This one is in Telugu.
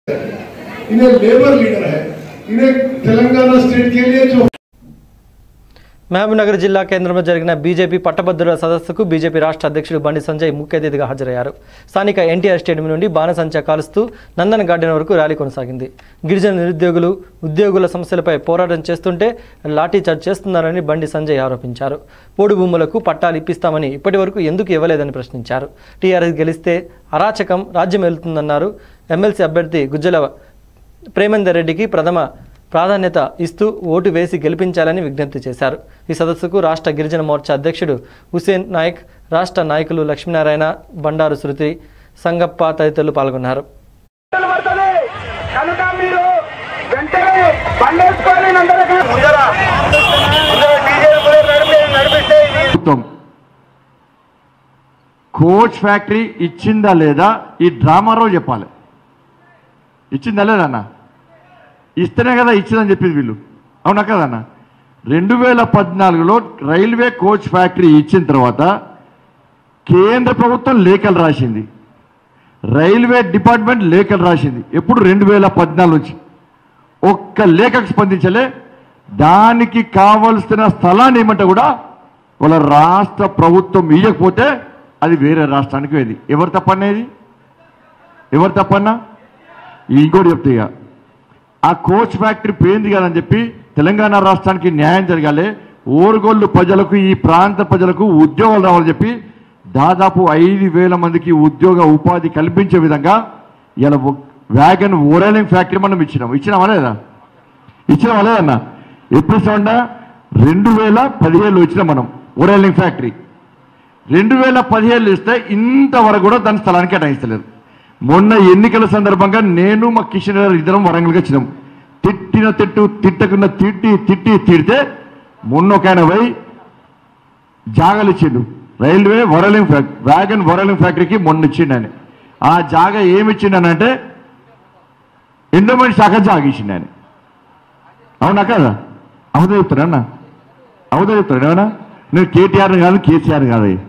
इन्हें लेबर लीडर है इन्हें तेलंगाना स्टेट के लिए जो మహబూబ్నగర్ జిల్లా కేంద్రంలో జరిగిన బీజేపీ పట్టభద్రుల సదస్సుకు బీజేపీ రాష్ట్ర అధ్యక్షుడు బండి సంజయ్ ముఖ్య అతిథిగా హాజరయ్యారు స్థానిక ఎన్టీఆర్ స్టేడియం నుండి బాణసంచా కాలుస్తూ నందన్ గార్డెన్ వరకు ర్యాలీ కొనసాగింది గిరిజన నిరుద్యోగులు ఉద్యోగుల సమస్యలపై పోరాటం చేస్తుంటే లాఠీ చార్జ్ చేస్తున్నారని బండి సంజయ్ ఆరోపించారు పోడు భూములకు పట్టాలు ఇప్పిస్తామని ఇప్పటి వరకు ఎందుకు ఇవ్వలేదని ప్రశ్నించారు టీఆర్ఎస్ గెలిస్తే అరాచకం రాజ్యం వెళ్తుందన్నారు ఎమ్మెల్సీ అభ్యర్థి గుజ్జల ప్రేమేందర్ రెడ్డికి ప్రథమ ప్రాధాన్యత ఇస్తూ ఓటు వేసి గెలిపించాలని విజ్ఞప్తి చేశారు ఈ సదస్సుకు రాష్ట్ర గిరిజన మోర్చా అధ్యక్షుడు హుసేన్ నాయక్ రాష్ట్ర నాయకులు లక్ష్మీనారాయణ బండారు శృతి సంగప్ప తదితరులు పాల్గొన్నారు పడుతుంది కనుక మీరు వెంటనే బండేసుకొని నందరికీ ముందర ముందర బీజేపీ కూడా నడిపి నడిపిస్తే ఇది ప్రభుత్వం కోచ్ ఫ్యాక్టరీ ఇచ్చిందా లేదా ఈ డ్రామాలో చెప్పాలి ఇచ్చిందా లేదా అన్న ఇస్తేనే కదా ఇచ్చిందని చెప్పింది వీళ్ళు అవునా కదన్న రెండు వేల పద్నాలుగులో రైల్వే కోచ్ ఫ్యాక్టరీ ఇచ్చిన తర్వాత కేంద్ర ప్రభుత్వం లేఖలు రాసింది రైల్వే డిపార్ట్మెంట్ లేఖలు రాసింది ఎప్పుడు రెండు వేల పద్నాలుగు నుంచి ఒక్క లేఖకు స్పందించలే దానికి కావలసిన స్థలాన్ని ఏమంటే కూడా వాళ్ళ రాష్ట్ర ప్రభుత్వం ఇవ్వకపోతే అది వేరే రాష్ట్రానికి వెళ్ళి ఎవరు తప్పనేది ఎవరు తప్పన్నా ఇంకోటి చెప్తే ఇక ఆ కోచ్ ఫ్యాక్టరీ పోయింది కదని చెప్పి తెలంగాణ రాష్ట్రానికి న్యాయం జరగాలి ఓరుగోళ్ళు ప్రజలకు ఈ ప్రాంత ప్రజలకు ఉద్యోగాలు రావాలని చెప్పి దాదాపు ఐదు వేల మందికి ఉద్యోగ ఉపాధి కల్పించే విధంగా ఇలా వ్యాగన్ ఓరలింగ్ ఫ్యాక్టరీ మనం ఇచ్చినాం ఇచ్చినామా లేదా ఇచ్చినామా లేదన్న ఎప్పుడు ఇస్తామంట రెండు వేల పదిహేళ్ళు ఇచ్చినాం మనం ఓరలింగ్ ఫ్యాక్టరీ రెండు వేల పదిహేళ్ళు ఇస్తే ఇంతవరకు కూడా దాని స్థలానికి కేటాయిస్తలేదు మొన్న ఎన్నికల సందర్భంగా నేను మా కిషన్ గారు ఇద్దరం వరంగల్కి వచ్చినాం తిట్టిన తిట్టు తిట్టకున్న తిట్టి తిట్టి తిడితే మొన్న ఒక ఆయన పోయి జాగాలు ఇచ్చిండు రైల్వే వరలింగ్ ఫ్యాక్టరీ వ్యాగన్ వరలింగ్ ఫ్యాక్టరీకి మొన్న ఇచ్చిండు ఆయన ఆ జాగా ఏమి ఇచ్చిండనంటే ఎండోమెంట్ శాఖ జాగా ఇచ్చిండు ఆయన అవునా కదా అవుదా చెప్తారా అన్న అవుదా చెప్తారా ఏమన్నా నేను కేటీఆర్ కాదు కేసీఆర్ కాదు